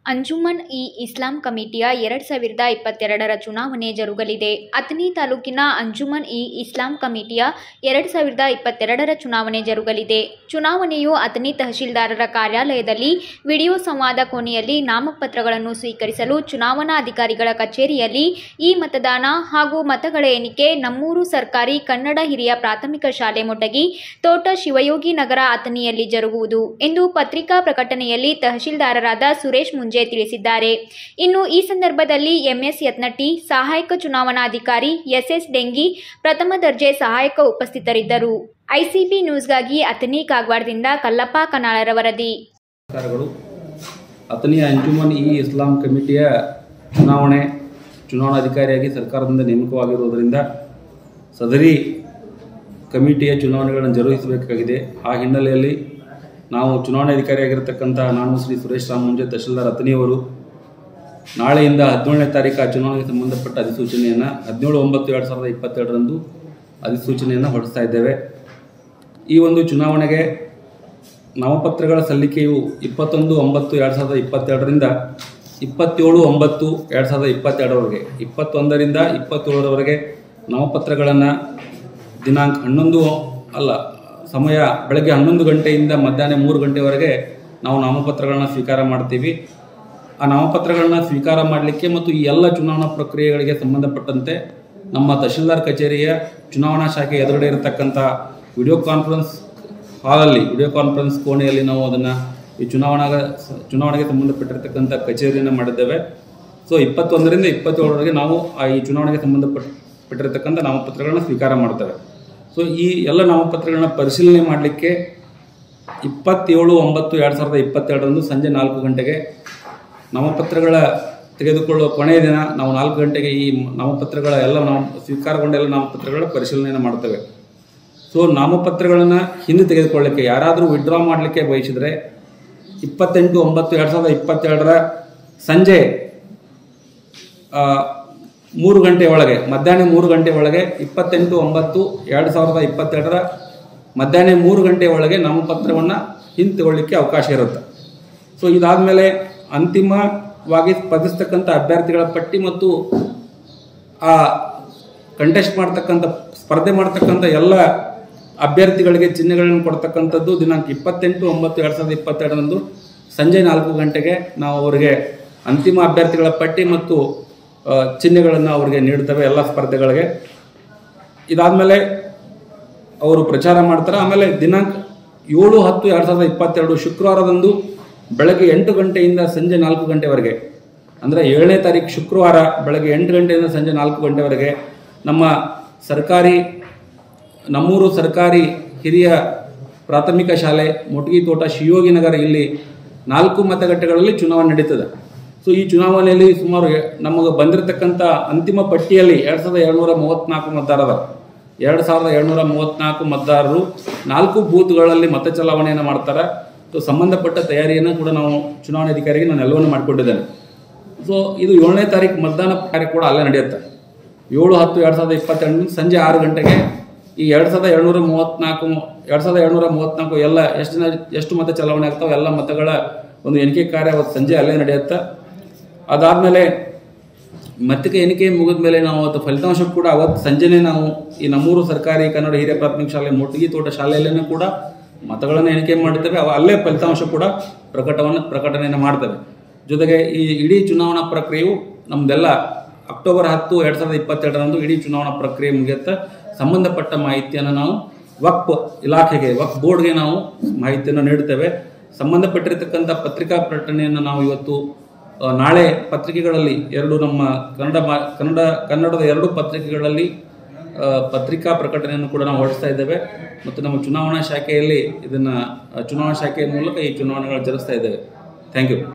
Anjuman E ಇಸ್ಲಾಂ ಕಮಿಟಿಯ ಎರಡ್ ಸಾವಿರದ ಇಪ್ಪತ್ತೆರಡರ ಚುನಾವಣೆ ಜರುಗಲಿದೆ ಅಥಣಿ ತಾಲೂಕಿನ ಅಂಜುಮನ್ ಇ ಇಸ್ಲಾಂ ಕಮಿಟಿಯ ಎರಡ್ ಸಾವಿರದ ಇಪ್ಪತ್ತೆರಡರ ಚುನಾವಣೆ ಜರುಗಲಿದೆ ಚುನಾವಣೆಯು ಅಥಣಿ ತಹಶೀಲ್ದಾರರ ಕಾರ್ಯಾಲಯದಲ್ಲಿ ವಿಡಿಯೋ ಸಂವಾದ ಕೋಣೆಯಲ್ಲಿ ನಾಮಪತ್ರಗಳನ್ನು ಸ್ವೀಕರಿಸಲು ಚುನಾವಣಾಧಿಕಾರಿಗಳ ಕಚೇರಿಯಲ್ಲಿ ಈ ಮತದಾನ ಹಾಗೂ ಮತಗಳ ಎಣಿಕೆ ನಮ್ಮೂರು ಸರ್ಕಾರಿ ಕನ್ನಡ ಹಿರಿಯ ಪ್ರಾಥಮಿಕ ಶಾಲೆ ಮೊಟಗಿ ತೋಟ ಶಿವಯೋಗಿ ನಗರ ಅಥಣಿಯಲ್ಲಿ ಜರುಗುವುದು ಎಂದು ಪತ್ರಿಕಾ ಪ್ರಕಟಣೆಯಲ್ಲಿ ತಹಶೀಲ್ದಾರರಾದ ಸುರೇಶ್ ಮುಂಜೆ ತಿಳಿಸಿದ್ದಾರೆ ಇನ್ನು ಈ ಸಂದರ್ಭದಲ್ಲಿ ಎಂಎಸ್ ಯತ್ನಟ್ಟಿ ಸಹಾಯಕ ಚುನಾವಣಾಧಿಕಾರಿ ಎಸ್ಎಸ್ ಡೆಂಗಿ ಪ್ರಥಮ ದರ್ಜೆ ಸಹಾಯಕ ಉಪಸ್ಥಿತರಿದ್ದರು ಐಸಿಬಿ ನ್ಯೂಸ್ಗಾಗಿ ಅಥಣಿ ಕಾಗವಾಡದಿಂದ ಕಲ್ಲಪ್ಪ ಕನಾಳರ ವರದಿ ನಮಸ್ಕಾರಗಳು ಅಥಣಿಯ ಅಂಜುಮನ್ ಇ ಇಸ್ಲಾಂ ಕಮಿಟಿಯ ಚುನಾವಣೆ ಚುನಾವಣಾಧಿಕಾರಿಯಾಗಿ ಸರ್ಕಾರದಿಂದ ನೇಮಕವಾಗಿರುವುದರಿಂದ ಸದರಿ ಕಮಿಟಿಯ ಚುನಾವಣೆಗಳನ್ನು ಜರುಗಿಸಬೇಕಾಗಿದೆ ಆ ಹಿನ್ನೆಲೆಯಲ್ಲಿ ನಾವು ಚುನಾವಣಾಧಿಕಾರಿಯಾಗಿರ್ತಕ್ಕಂಥ ನಾನು ಶ್ರೀ ಸುರೇಶ್ ರಾಮ್ ಮುಂಜೆ ತಹಶೀಲ್ದಾರ್ ಅಥಣಿಯವರು ನಾಳೆಯಿಂದ ಹದಿನೇಳನೇ ತಾರೀಕು ಆ ಚುನಾವಣೆಗೆ ಸಂಬಂಧಪಟ್ಟ ಅಧಿಸೂಚನೆಯನ್ನು ಹದಿನೇಳು ಒಂಬತ್ತು ಎರಡು ಸಾವಿರದ ಇಪ್ಪತ್ತೆರಡರಂದು ಅಧಿಸೂಚನೆಯನ್ನು ಹೊರಡಿಸ್ತಾ ಇದ್ದೇವೆ ಈ ಒಂದು ಚುನಾವಣೆಗೆ ನಾಮಪತ್ರಗಳ ಸಲ್ಲಿಕೆಯು ಇಪ್ಪತ್ತೊಂದು ಒಂಬತ್ತು ಎರಡು ಸಾವಿರದ ಇಪ್ಪತ್ತೆರಡರಿಂದ ಇಪ್ಪತ್ತೇಳು ಒಂಬತ್ತು ಎರಡು ಸಾವಿರದ ಇಪ್ಪತ್ತೆರಡರವರೆಗೆ ಇಪ್ಪತ್ತೊಂದರಿಂದ ಇಪ್ಪತ್ತೇಳರವರೆಗೆ ನಾಮಪತ್ರಗಳನ್ನು ದಿನಾಂಕ ಹನ್ನೊಂದು ಅಲ್ಲ ಸಮಯ ಬೆಳಗ್ಗೆ ಹನ್ನೊಂದು ಗಂಟೆಯಿಂದ ಮಧ್ಯಾಹ್ನ ಮೂರು ಗಂಟೆವರೆಗೆ ನಾವು ನಾಮಪತ್ರಗಳನ್ನ ಸ್ವೀಕಾರ ಮಾಡ್ತೀವಿ ಆ ನಾಮಪತ್ರಗಳನ್ನ ಸ್ವೀಕಾರ ಮಾಡಲಿಕ್ಕೆ ಮತ್ತು ಈ ಎಲ್ಲ ಚುನಾವಣಾ ಪ್ರಕ್ರಿಯೆಗಳಿಗೆ ಸಂಬಂಧಪಟ್ಟಂತೆ ನಮ್ಮ ತಹಶೀಲ್ದಾರ್ ಕಚೇರಿಯ ಚುನಾವಣಾ ಶಾಖೆ ಎದುರುಗಡೆ ಇರತಕ್ಕಂಥ ವಿಡಿಯೋ ಕಾನ್ಫರೆನ್ಸ್ ಹಾಲಲ್ಲಿ ವಿಡಿಯೋ ಕಾನ್ಫರೆನ್ಸ್ ಕೋಣೆಯಲ್ಲಿ ನಾವು ಅದನ್ನು ಈ ಚುನಾವಣಾ ಚುನಾವಣೆಗೆ ಸಂಬಂಧಪಟ್ಟಿರ್ತಕ್ಕಂಥ ಕಚೇರಿಯನ್ನು ಮಾಡಿದ್ದೇವೆ ಸೊ ಇಪ್ಪತ್ತೊಂದರಿಂದ ಇಪ್ಪತ್ತೇಳರವರೆಗೆ ನಾವು ಆ ಈ ಚುನಾವಣೆಗೆ ಸಂಬಂಧಪಟ್ಟ ಪಟ್ಟಿರ್ತಕ್ಕಂಥ ನಾಮಪತ್ರಗಳನ್ನ ಸ್ವೀಕಾರ ಮಾಡ್ತೇವೆ ಸೊ ಈ ಎಲ್ಲ ನಾಮಪತ್ರಗಳನ್ನ ಪರಿಶೀಲನೆ ಮಾಡಲಿಕ್ಕೆ ಇಪ್ಪತ್ತೇಳು ಒಂಬತ್ತು ಎರಡು ಸಾವಿರದ ಇಪ್ಪತ್ತೆರಡರಂದು ಸಂಜೆ ನಾಲ್ಕು ಗಂಟೆಗೆ ನಾಮಪತ್ರಗಳ ತೆಗೆದುಕೊಳ್ಳುವ ಕೊನೆಯ ದಿನ ನಾವು ನಾಲ್ಕು ಗಂಟೆಗೆ ಈ ನಾಮಪತ್ರಗಳ ಎಲ್ಲ ನಾಮ ಸ್ವೀಕಾರಗೊಂಡ ಎಲ್ಲ ನಾಮಪತ್ರಗಳ ಪರಿಶೀಲನೆಯನ್ನು ಮಾಡ್ತೇವೆ ಸೊ ನಾಮಪತ್ರಗಳನ್ನು ಹಿಂದೆ ತೆಗೆದುಕೊಳ್ಳಲಿಕ್ಕೆ ಯಾರಾದರೂ ವಿಡ್ರಾ ಮಾಡಲಿಕ್ಕೆ ಬಯಸಿದರೆ ಇಪ್ಪತ್ತೆಂಟು ಒಂಬತ್ತು ಎರಡು ಸಾವಿರದ ಇಪ್ಪತ್ತೆರಡರ ಸಂಜೆ ಆ, ಮೂರು ಗಂಟೆ ಒಳಗೆ ಮಧ್ಯಾಹ್ನ ಮೂರು ಗಂಟೆ ಒಳಗೆ ಇಪ್ಪತ್ತೆಂಟು ಒಂಬತ್ತು ಎರಡು ಸಾವಿರದ ಇಪ್ಪತ್ತೆರಡರ ಮಧ್ಯಾಹ್ನ ಮೂರು ಗಂಟೆ ಒಳಗೆ ನಾಮಪತ್ರವನ್ನು ಹಿಂತೆಗೊಳ್ಳಿಕ್ಕೆ ಅವಕಾಶ ಇರುತ್ತೆ ಸೊ ಇದಾದಮೇಲೆ ಅಂತಿಮವಾಗಿ ಸ್ಪರ್ಧಿಸ್ತಕ್ಕಂಥ ಅಭ್ಯರ್ಥಿಗಳ ಪಟ್ಟಿ ಮತ್ತು ಆ ಕಂಟೆಸ್ಟ್ ಮಾಡ್ತಕ್ಕಂಥ ಸ್ಪರ್ಧೆ ಮಾಡ್ತಕ್ಕಂಥ ಎಲ್ಲ ಅಭ್ಯರ್ಥಿಗಳಿಗೆ ಚಿಹ್ನೆಗಳನ್ನು ಕೊಡ್ತಕ್ಕಂಥದ್ದು ದಿನಾಂಕ ಇಪ್ಪತ್ತೆಂಟು ಒಂಬತ್ತು ಎರಡು ಸಾವಿರದ ಇಪ್ಪತ್ತೆರಡರಂದು ಸಂಜೆ ನಾಲ್ಕು ಗಂಟೆಗೆ ನಾವು ಅವರಿಗೆ ಅಂತಿಮ ಅಭ್ಯರ್ಥಿಗಳ ಪಟ್ಟಿ ಮತ್ತು ಆ, ಚಿಹ್ನೆಗಳನ್ನು ಅವರಿಗೆ ನೀಡ್ತೇವೆ ಎಲ್ಲ ಸ್ಪರ್ಧೆಗಳಿಗೆ ಇದಾದಮೇಲೆ ಅವರು ಪ್ರಚಾರ ಮಾಡ್ತಾರೆ ಆಮೇಲೆ ದಿನಾಂಕ ಏಳು ಹತ್ತು ಎರಡು ಸಾವಿರದ ಇಪ್ಪತ್ತೆರಡು ಶುಕ್ರವಾರದಂದು ಬೆಳಗ್ಗೆ ಎಂಟು ಗಂಟೆಯಿಂದ ಸಂಜೆ ನಾಲ್ಕು ಗಂಟೆವರೆಗೆ ಅಂದರೆ ಏಳನೇ ತಾರೀಕು ಶುಕ್ರವಾರ ಬೆಳಗ್ಗೆ ಎಂಟು ಗಂಟೆಯಿಂದ ಸಂಜೆ ನಾಲ್ಕು ಗಂಟೆವರೆಗೆ ನಮ್ಮ ಸರ್ಕಾರಿ ನಮ್ಮೂರು ಸರ್ಕಾರಿ ಹಿರಿಯ ಪ್ರಾಥಮಿಕ ಶಾಲೆ ಮೊಟಗಿ ತೋಟ ಶಿವಯೋಗಿ ನಗರ ಇಲ್ಲಿ ನಾಲ್ಕು ಮತಗಟ್ಟೆಗಳಲ್ಲಿ ಚುನಾವಣೆ ನಡೀತದೆ ಸೊ ಈ ಚುನಾವಣೆಯಲ್ಲಿ ಸುಮಾರು ಎ- ನಮಗೆ ಬಂದಿರತಕ್ಕಂಥ ಅಂತಿಮ ಪಟ್ಟಿಯಲ್ಲಿ ಎರಡು ಸಾವಿರದ ಏಳ್ನೂರ ಮೂವತ್ತ್ನಾಲ್ಕು ಮತದಾರರ ಎರಡು ಸಾವಿರದ ಏಳ್ನೂರ ಮೂವತ್ತ್ನಾಲ್ಕು ಮತದಾರರು ನಾಲ್ಕು ಬೂತ್ಗಳಲ್ಲಿ ಮತ ಚಲಾವಣೆಯನ್ನು ಮಾಡ್ತಾರೆ ಸೊ ಸಂಬಂಧಪಟ್ಟ ತಯಾರಿಯನ್ನು ಕೂಡ ನಾವು ಚುನಾವಣಾಧಿಕಾರಿಗೆ ನಾನು ಎಲ್ಲವನ್ನು ಮಾಡಿಕೊಂಡಿದ್ದೇನೆ ಸೊ ಇದು ಏಳನೇ ತಾರೀಕು ಮತದಾನ ಕಾರ್ಯ ಕೂಡ ಅಲ್ಲೇ ನಡೆಯುತ್ತೆ ಏಳು ಹತ್ತು ಎರಡು ಸಾವಿರದ ಇಪ್ಪತ್ತೆರಡು ಸಂಜೆ ಆರು ಗಂಟೆಗೆ ಈ ಎರಡು ಸಾವಿರದ ಏಳ್ನೂರ ಮೂವತ್ತ್ನಾಲ್ಕು ಎರಡು ಸಾವಿರದ ಏಳ್ನೂರ ಮೂವತ್ತ್ನಾಲ್ಕು ಎಲ್ಲ ಎಷ್ಟು ಜನ ಎಷ್ಟು ಮತ ಚಲಾವಣೆ ಆಗ್ತಾವೆ ಎಲ್ಲ ಮತಗಳ ಒಂದು ಎಣಿಕೆ ಕಾರ್ಯ ಅವತ್ತು ಸಂಜೆ ಅಲ್ಲೇ ನಡೆಯುತ್ತೆ ಅದಾದಮೇಲೆ ಮತ್ತಿಗೆ ಎಣಿಕೆ ಮುಗಿದ ಮೇಲೆ ನಾವು ಅವತ್ತು ಫಲಿತಾಂಶ ಕೂಡ ಅವತ್ತು ಸಂಜೆನೇ ನಾವು ಈ ನಮ್ಮೂರು ಸರ್ಕಾರಿ ಕನ್ನಡ ಹಿರಿಯ ಪ್ರಾಥಮಿಕ ಶಾಲೆ ಮೊಟಗಿ ತೋಟ ಶಾಲೆಯಲ್ಲೇ ಕೂಡ ಮತಗಳನ್ನು ಎಣಿಕೆ ಮಾಡ್ತೇವೆ ಅವ ಅಲ್ಲೇ ಫಲಿತಾಂಶ ಕೂಡ ಪ್ರಕಟವನ್ನು ಪ್ರಕಟಣೆಯನ್ನು ಮಾಡ್ತೇವೆ ಜೊತೆಗೆ ಈ ಇಡೀ ಚುನಾವಣಾ ಪ್ರಕ್ರಿಯೆಯು ನಮ್ದೆಲ್ಲ ಅಕ್ಟೋಬರ್ ಹತ್ತು ಎರಡು ಸಾವಿರದ ಇಪ್ಪತ್ತೆರಡರಂದು ಇಡೀ ಚುನಾವಣಾ ಪ್ರಕ್ರಿಯೆ ಮುಗಿಯುತ್ತೆ ಸಂಬಂಧಪಟ್ಟ ಮಾಹಿತಿಯನ್ನು ನಾವು ವಕ್ಫ್ ಇಲಾಖೆಗೆ ವಕ್ಫ್ ಬೋರ್ಡ್ಗೆ ನಾವು ಮಾಹಿತಿಯನ್ನು ನೀಡ್ತೇವೆ ಸಂಬಂಧಪಟ್ಟಿರತಕ್ಕಂಥ ಪತ್ರಿಕಾ ಪ್ರಕಟಣೆಯನ್ನು ನಾವು ಇವತ್ತು ಆ, ನಾಳೆ ಪತ್ರಿಕೆಗಳಲ್ಲಿ ಎರಡು ನಮ್ಮ ಕನ್ನಡ ಮಾ ಕನ್ನಡ ಕನ್ನಡದ ಎರಡು ಪತ್ರಿಕೆಗಳಲ್ಲಿ ಆ, ಪತ್ರಿಕಾ ಪ್ರಕಟಣೆಯನ್ನು ಕೂಡ ನಾವು ಹೊರಡಿಸ್ತಾ ಇದ್ದೇವೆ ಮತ್ತು ನಮ್ಮ ಚುನಾವಣಾ ಶಾಖೆಯಲ್ಲಿ ಇದನ್ನು ಚುನಾವಣಾ ಶಾಖೆಯ ಮೂಲಕ ಈ ಚುನಾವಣೆಗಳು ಜರುಗಿಸ್ತಾ ಇದ್ದೇವೆ ಥ್ಯಾಂಕ್ ಯು